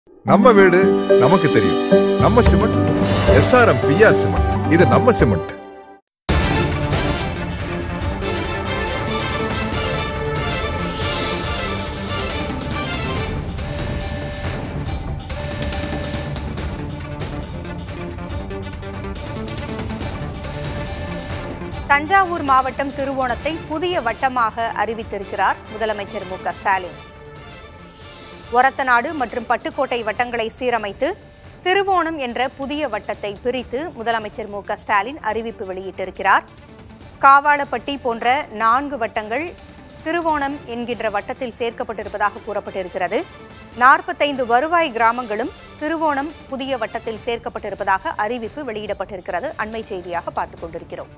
நம்ம வீடு நமக்கு தெரியும் நம்ம சிமெண்ட் எஸ்ஆர்எம் பிஆர் சிமெண்ட் இது நம்ம சிமெண்ட் தஞ்சாவூர் மாவட்டம் திருவோணத்தை புதிய வட்டமாக அறிவித்திருக்கிறார் முதலமைச்சர் மு க ஸ்டாலின் ஒரத்தநாடு மற்றும் பட்டுக்கோட்டை வட்டங்களை சீரமைத்து திருவோணம் என்ற புதிய வட்டத்தை பிரித்து முதலமைச்சர் மு க ஸ்டாலின் அறிவிப்பு வெளியிட்டிருக்கிறார் காவாலப்பட்டி போன்ற நான்கு வட்டங்கள் திருவோணம் என்கின்ற வட்டத்தில் சேர்க்கப்பட்டிருப்பதாக கூறப்பட்டிருக்கிறது நாற்பத்தைந்து வருவாய் கிராமங்களும் திருவோணம் புதிய வட்டத்தில் சேர்க்கப்பட்டிருப்பதாக அறிவிப்பு வெளியிடப்பட்டிருக்கிறது அண்மை செய்தியாக பார்த்துக் கொண்டிருக்கிறோம்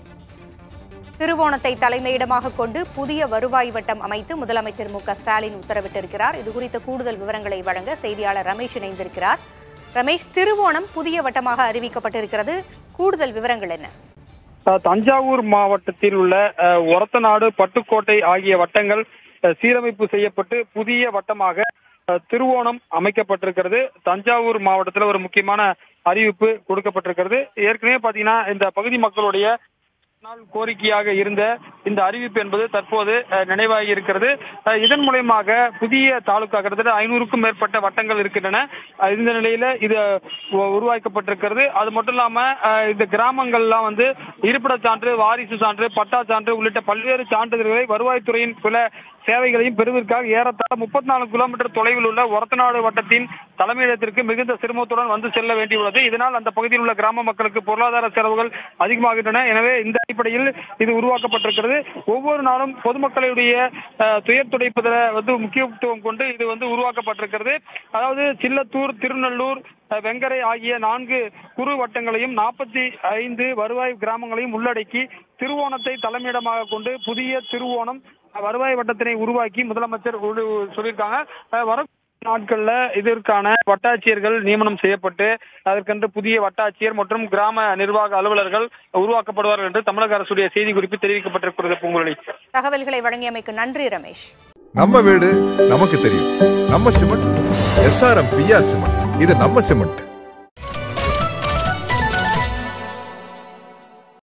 திருவோணத்தை தலைமையிடமாக கொண்டு புதிய வருவாய் வட்டம் அமைத்து முதலமைச்சர் மு க ஸ்டாலின் உத்தரவிட்டிருக்கிறார் இது குறித்த கூடுதல் விவரங்களை வழங்க செய்தியாளர் ரமேஷ் இணைந்திருக்கிறார் ரமேஷ் திருவோணம் புதிய வட்டமாக அறிவிக்கப்பட்டிருக்கிறது கூடுதல் விவரங்கள் என்ன அஹ் தஞ்சாவூர் மாவட்டத்தில் உள்ள அஹ், ஒரத்தநாடு பட்டுக்கோட்டை ஆகிய வட்டங்கள் அஹ், சீரமைப்பு செய்யப்பட்டு புதிய வட்டமாக அஹ், திருவோணம் அமைக்கப்பட்டிருக்கிறது தஞ்சாவூர் மாவட்டத்தில் ஒரு முக்கியமான அறிவிப்பு கொடுக்கப்பட்டிருக்கிறது ஏற்கனவே பாத்தீங்கன்னா இந்த பகுதி மக்களுடைய நாள் கோரிக்கையாக இருந்த இந்த அறிவிப்பு என்பது தற்போது அஹ், நினைவாகி இருக்கிறது அஹ், இதன் மூலயமாக புதிய தாலுகா கிட்டத்தட்ட ஐநூறுக்கும் மேற்பட்ட வட்டங்கள் இருக்கின்றன அஹ், இந்த நிலையில இது உ- உருவாக்கப்பட்டிருக்கிறது அது மட்டும் இல்லாம அஹ், இந்த கிராமங்கள்லாம் வந்து இருப்பிடச் சான்று வாரிசு சான்று பட்டா சான்று உள்ளிட்ட பல்வேறு சான்றிதழ்களை வருவாய்த்துறையின் சில சேவைகளையும் பெறுவதற்காக ஏறத்தாழ முப்பத்தி நாலு கிலோமீட்டர் தொலைவில் உள்ள ஒரத்தநாடு வட்டத்தின் தலைமையிடத்திற்கு மிகுந்த சிரமத்துடன் வந்து செல்ல வேண்டியுள்ளது இதனால் அந்த பகுதியில் உள்ள கிராம மக்களுக்கு பொருளாதார செலவுகள் அதிகமாகின்றன எனவே இந்த அடிப்படையில் இது உருவாக்கப்பட்டிருக்கிறது ஒவ்வொரு நாளும் பொதுமக்களுடைய அஹ், துயர் துடைப்பதில் வந்து முக்கியத்துவம் கொண்டு இது வந்து உருவாக்கப்பட்டிருக்கிறது அதாவது சில்லத்தூர் திருநள்ளூர் அஹ், வெங்கரை ஆகிய நான்கு குறு வட்டங்களையும் நாற்பத்தி ஐந்து வருவாய் கிராமங்களையும் உள்ளடக்கி திருவோணத்தை தலைமையிடமாக கொண்டு புதிய திருவோணம் வருவாய் வட்டத்தினை உருவாக்கி முதலமைச்சர் உரு- சொல்லியிருக்காங்க அஹ் வர நாட்கள்ல இதற்கான வட்டாட்சியர்கள் நியமனம் செய்யப்பட்டு அதற்கென்று புதிய வட்டாட்சியர் மற்றும் கிராம நிர்வாக அலுவலர்கள் உருவாக்கப்படுவார்கள் என்று தமிழக அரசுடைய செய்தி குறிப்பு தெரிவிக்கப்பட்டிருக்கிறது பூங்குழலி தகவல்களை வழங்கியமைக்கு நன்றி ரமேஷ் நம்ம வீடு நமக்கு தெரியும் நம்ம சிமெண்ட் எஸ்ஆர்எம் பிஆர் சிமெண்ட் இது நம்ம சிமெண்ட்